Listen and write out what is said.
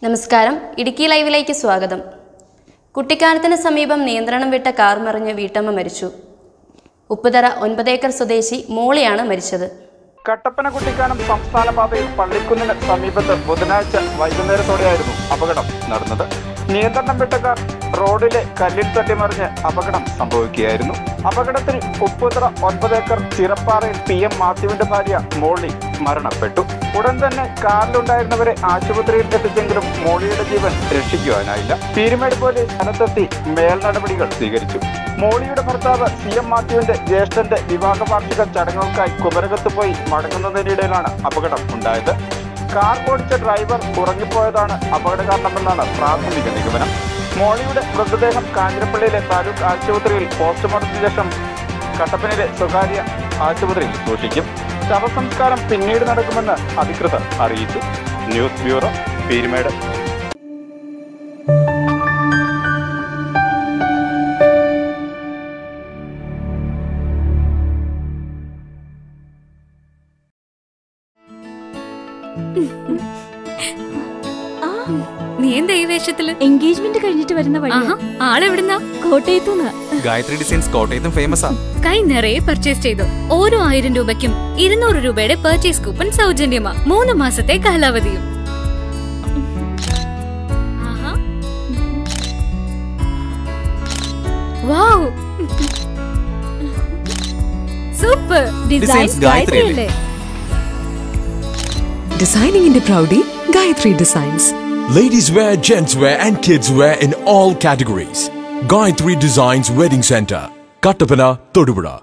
നമസ്കാരം ഇടുക്കി ലൈവിലേക്ക് സ്വാഗതം കുട്ടിക്കാനത്തിന് സമീപം നിയന്ത്രണം വിട്ട കാർ മറിഞ്ഞ് വീട്ടമ്മ മരിച്ചു ഉപ്പുതറ ഒൻപതേക്കർ സ്വദേശി മോളിയാണ് മരിച്ചത് കട്ടപ്പന കുട്ടിക്കാനം സംസ്ഥാന പാതയിൽ പള്ളിക്കുന്നിന് സമീപത്ത് ബുധനാഴ്ച വൈകുന്നേരത്തോടെയായിരുന്നു അപകടം നടന്നത് നിയന്ത്രണം വിട്ട കാർ റോഡിലെ കല്ലിൽ തട്ടിമറിഞ്ഞ് അപകടം സംഭവിക്കുകയായിരുന്നു അപകടത്തിൽ ഉപ്പുതറ ഒൻപതേക്കർ ചിറപ്പാറയിൽ പി എം മാത്യുവിന്റെ ഭാര്യ മോളി മരണപ്പെട്ടു ഉടൻ തന്നെ കാറിലുണ്ടായിരുന്നവരെ ആശുപത്രിയിൽ എത്തിച്ചെങ്കിലും മോളിയുടെ ജീവൻ രക്ഷിക്കുവാനായില്ല പീരുമേട് പോലീസ് സ്ഥലത്തെത്തി മേൽ നടപടികൾ സ്വീകരിച്ചു മോളിയുടെ ഭർത്താവ് സി എം മാത്യുവിന്റെ ജ്യേഷ്ഠന്റെ വിവാഹ വാർഷിക ചടങ്ങുകൾക്കായി കുമരകത്ത് പോയി മടങ്ങുന്നതിനിടയിലാണ് അപകടം ഉണ്ടായത് കാർ ഓടിച്ച ഡ്രൈവർ ഉറങ്ങിപ്പോയതാണ് അപകട കാരണമെന്നാണ് പ്രാഥമിക നിഗമനം മോളിയുടെ മൃതദേഹം കാഞ്ഞിരപ്പള്ളിയിലെ താലൂക്ക് ആശുപത്രിയിൽ പോസ്റ്റ്മോർട്ടത്തിന് ശേഷം കട്ടപ്പനയിലെ സ്വകാര്യ ആശുപത്രിയിൽ സൂക്ഷിക്കും ശവസംസ്കാരം പിന്നീട് നടക്കുമെന്ന് അധികൃതർ അറിയിച്ചു ന്യൂസ് ബ്യൂറോ പീരുമേട് നീ എന്താ ഈ വേഷത്തില് എൻഗേജ്മെന്റ് കഴിഞ്ഞിട്ട് വരുന്ന വഴി ആഹാ ആളെവിടുന്നാ കോട്ടയത്തുനിന്ന് ഗായത്രി ഡിസൈൻസ് കോട്ടയത്തും ഫേമസ് ആണ് കൈ നിറയെ പർച്ചേസ് ചെയ്തു ഓരോ ആയിരം രൂപയ്ക്കും ഇരുന്നൂറ് രൂപയുടെ പർച്ചേസ് കൂപ്പൺ സൗജന്യമാ മൂന്ന് മാസത്തെ കാലാവധിയും ആഹാ. Wow. Super designs Gayathri Gayathri അല്ലേ? അല്ലേ Designing in the Proudy, Gayatri Designs. Ladies wear, gents wear, and kids wear in all categories. Gayatri Designs Wedding Center, Kattapana, Todupura.